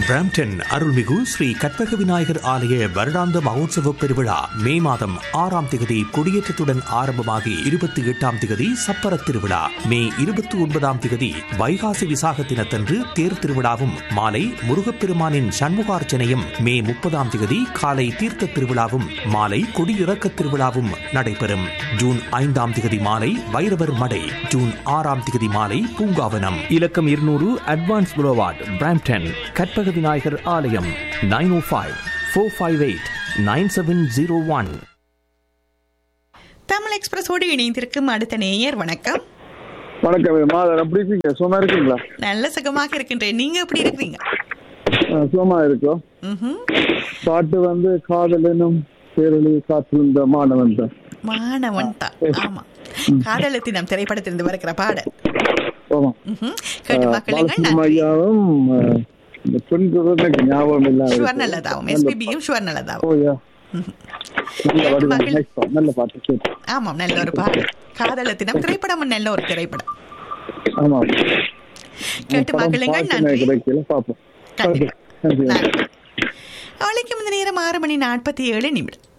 Brampton அருள்மிகு ஸ்ரீ கற்பக விநாயகர் ஆலய வருடாந்த மகோத்சவ பெருவிழா மே மாதம் ஆறாம் திகதி கொடியேற்றத்துடன் ஆரம்பமாகி இருபத்தி எட்டாம் திகதி சப்பர திருவிழா மே இருபத்தி ஒன்பதாம் திகதி வைகாசி விசாக தினத்தன்று தேர் திருவிழாவும் மாலை முருகப்பெருமானின் சண்முகார்ச்சனையும் மே முப்பதாம் திகதி காலை தீர்த்த திருவிழாவும் மாலை கொடியிறக்க திருவிழாவும் நடைபெறும் ஜூன் ஐந்தாம் திகதி மாலை வைரவர் மடை ஜூன் ஆறாம் திகதி மாலை பூங்காவனம் இலக்கம் இருநூறு advance boulevard Brampton Karpaga Vinayagar ஆலயம் nine O five four five eight nine seven zero one Tamil எக்ஸ்பிரஸோடு இணைந்திருக்கும் அடுத்த நேயர் வணக்கம் வணக்கம் மாதர் எப்படி இருக்கீங்க சும்மா இருக்கீங்களா நல்ல சுகமாக இருக்கின்றேன் நீங்க எப்படி இருக்கிறீங்க ஆ, சும்மா இருக்கோம் ம்ஹும். பாட்டு வந்து காதல் எனும் பேரொழி காத்திருந்த மாணவன் தான் மாணவன் தான் ஆமா காதல தினம் திரைப்படத்திலிருந்து வருகிற பாடல் ஆமா ம்ஹும். கேட்டு மக்களுங்கள் பாலசுப்ரமணியம் நன்றி ஐயாவும் ஆ, இந்த பெண் குரல் எனக்கு ஞாபகம் இல்லாம ஷுவர் இருக்கு. நல்லதாவும் நல்ல எஸ்பிபியும் ஷுவர் நல்லதாவும் ஓ, யா. நல்ல கேட்டு வடிவம். மகிழ். Nice song. நல்ல பாட்டு கேட்டு ஆமாம் நல்ல ஒரு பாடல் காதல தினம் திரைப்படமும் நல்ல ஒரு திரைப்படம் ஆமா கேட்டு படம் மகிழுங்கள் பார்க்க நன்றி கிடைக்கல பாப்போம் கண்டிப்பா நன்றி நன்றி அவளுக்கு இந்த நேரம் ஆறு மணி நாற்பத்தி ஏழு நிமிடம்